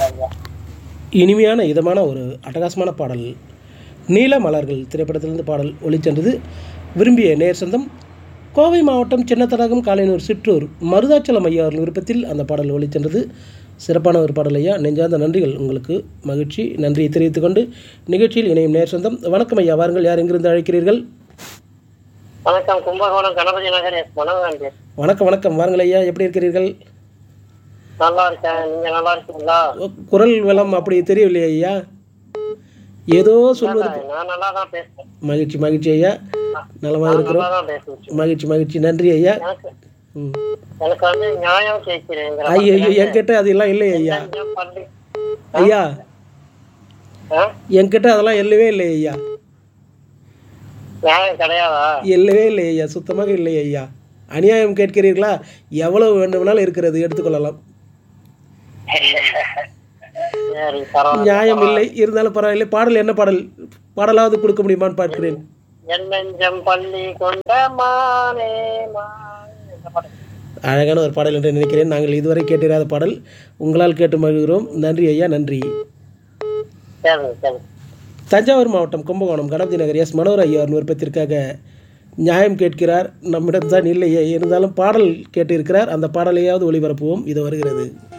ஐயா இனிமையான இதமான ஒரு அட்டகாசமான பாடல் நீல மலர்கள் திரைப்படத்திலிருந்து பாடல் ஒளிச்சென்றது விரும்பிய நேர் சொந்தம் கோவை மாவட்டம் சின்னத்தடாகம் காலைனூர் சிற்றூர் மருதாச்சலம் ஐயா அவர்கள் விருப்பத்தில் அந்த பாடல் ஒளிச்சென்றது சிறப்பான ஒரு பாடல் ஐயா நெஞ்சார்ந்த நன்றிகள் உங்களுக்கு மகிழ்ச்சி நன்றியை தெரிவித்துக் கொண்டு நிகழ்ச்சியில் இணையும் நேர் சொந்தம் வணக்கம் ஐயா வாருங்கள் யார் எங்கிருந்து அழைக்கிறீர்கள் வணக்கம் கும்பகோணம் கணபதி நகர் எஸ் மனோகரன் பேசுறேன். வணக்கம் வணக்கம் வாருங்கள் ஐயா எப்படி இருக்கிறீர்கள் நல்லா இருக்கேன் நீங்க நல்லா இருக்கீங்களா குரல் வளம் அப்படி தெரியவில்லை ஐயா ஏதோ சொல்வது நான் நல்லா தான் பேசுறேன் மகிழ்ச்சி மகிழ்ச்சி ஐயா நலமாக இருக்கிறோம் நல்லா தான் பேசுறேன் மகிழ்ச்சி மகிழ்ச்சி நன்றி ஐயா எனக்கு ம். எனக்கு வந்து நியாயம் கேட்கிறேன் ஐயோ ஐயோ என்கிட்ட அதெல்லாம் இல்லை ஐயா பள்ளி ஐயா ஆ? என்கிட்ட அதெல்லாம் இல்லவே இல்லை ஐயா நியாயம் கிடையாதா இல்லவே இல்லை ஐயா சுத்தமாக இல்லை ஐயா அநியாயம் கேட்கிறீர்களா எவ்வளவு வேண்டுமானாலும் இருக்கிறது எடுத்துக்கொள்ளலாம் சரி பரவாயில்ல நியாயம் இல்லை இருந்தாலும் பரவாயில்லை பாடல் என்ன பாடல் பாடலாவது கொடுக்க முடியுமான்னு பார்க்கிறேன் என் நெஞ்சம் பள்ளி கொண்ட மானே மானே. இந்த பாட்டு. அழகான ஒரு பாடல் என்று நினைக்கிறேன் நாங்கள் இதுவரை கேட்டிராத பாடல் உங்களால் கேட்டு மகிழ்கிறோம் நன்றி ஐயா நன்றி சரி சரி தஞ்சாவூர் மாவட்டம் கும்பகோணம் கணபதி நகர் எஸ் மனோர் ஐயாவின் விருப்பத்திற்காக நியாயம் கேட்கிறார் நம்மிடம் தான் இல்லையே இருந்தாலும் பாடல் கேட்டிருக்கிறார் அந்த பாடலையாவது ஒளிபரப்புவோம் இது வருகிறது